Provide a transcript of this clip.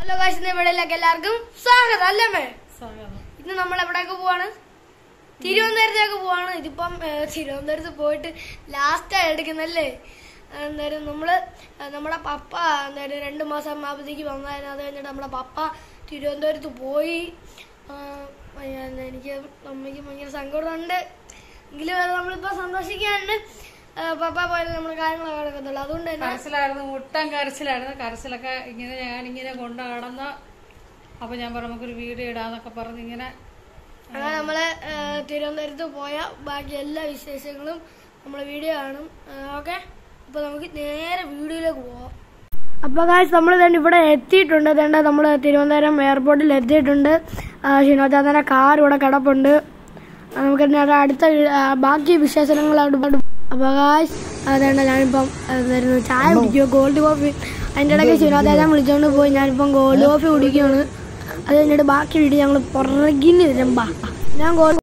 hello കാശിന്റെ ഇവിടെയിലേക്ക് എല്ലാവർക്കും സ്വാഗതം അല്ലേ മേ സ്വാഗതം ഇന്ന് നമ്മൾ എവിടേക്ക് പോവാണ് തിരുവനന്തപുരത്തേക്ക് പോവാണ് ഇതിപ്പം ഏഹ്, തിരുവനന്തപുരത്ത് പോയിട്ട് ലാസ്റ്റ് എടുക്കുന്നല്ലേ എന്തായാലും നമ്മള് ഏഹ്, നമ്മുടെ പപ്പ എന്തായാലും രണ്ട് മാസം ആകുമ്പോഴത്തേക്ക് വന്നായിരുന്നു അത് കഴിഞ്ഞിട്ട് നമ്മുടെ പപ്പ തിരുവനന്തപുരത്ത് പോയി ആഹ്, അയ്യ, എനിക്ക് അമ്മയ്ക്ക് ഭയങ്കര സങ്കടമുണ്ട് എങ്കിലും അത് നമ്മളിപ്പോ സന്തോഷിക്കാണ്ട് ഏഹ്, പപ്പ പോയാലും നമ്മുടെ കാര്യങ്ങളൊക്കെ നടക്കത്തുള്ളൂ അതുകൊണ്ട് തന്നെ കരച്ചിലായിരുന്നു മുട്ടൻ കരച്ചിലായിരുന്നു കരച്ചിലൊക്കെ ഇങ്ങനെ ഞാനിങ്ങനെ കൊണ്ട് നടന്ന അപ്പൊ ഞാൻ പറഞ്ഞു നമുക്കൊരു വീഡിയോ ഇടാന്നൊക്കെ പറഞ്ഞ് ഇങ്ങനെ അങ്ങനെ നമ്മള് ഏഹ്, തിരുവനന്തപുരത്ത് പോയ ബാക്കി എല്ലാ വിശേഷങ്ങളും നമ്മളെ വീഡിയോ കാണും ഓക്കെ അപ്പൊ നമുക്ക് നേരെ വീഡിയോയിലേക്ക് പോവാം അപ്പൊ കാശ് നമ്മൾ തന്നെ ഇവിടെ എത്തിയിട്ടുണ്ട് അതേണ്ട നമ്മൾ തിരുവനന്തപുരം എയർപോർട്ടിൽ എത്തിയിട്ടുണ്ട് ഷിനോചാതന്റെ കാർ ഇവിടെ കിടപ്പുണ്ട് ആ, നമുക്ക് ഇനി അത് അടുത്ത വീ- ആ, ബാക്കി വിശേഷങ്ങളായിട്ട് അപ്പൊ കാശ് അതേണ്ട ഞാനിപ്പം എന്തായിരുന്നു ചായ കുടിക്കുക ഗോൾഡ് കോഫി അതിന്റെ ഇടയ്ക്ക് ശിവനാഥേജൻ വിളിച്ചോണ്ട് പോയി ഞാനിപ്പം ഗോൾഡ് കോഫി കുടിക്കുകയാണ് അത് കഴിഞ്ഞിട്ട് ബാക്കി വീഡിയോ ഞങ്ങൾ പുറകിന് വരുമ്പോ ഞാൻ ഗോൾഡ്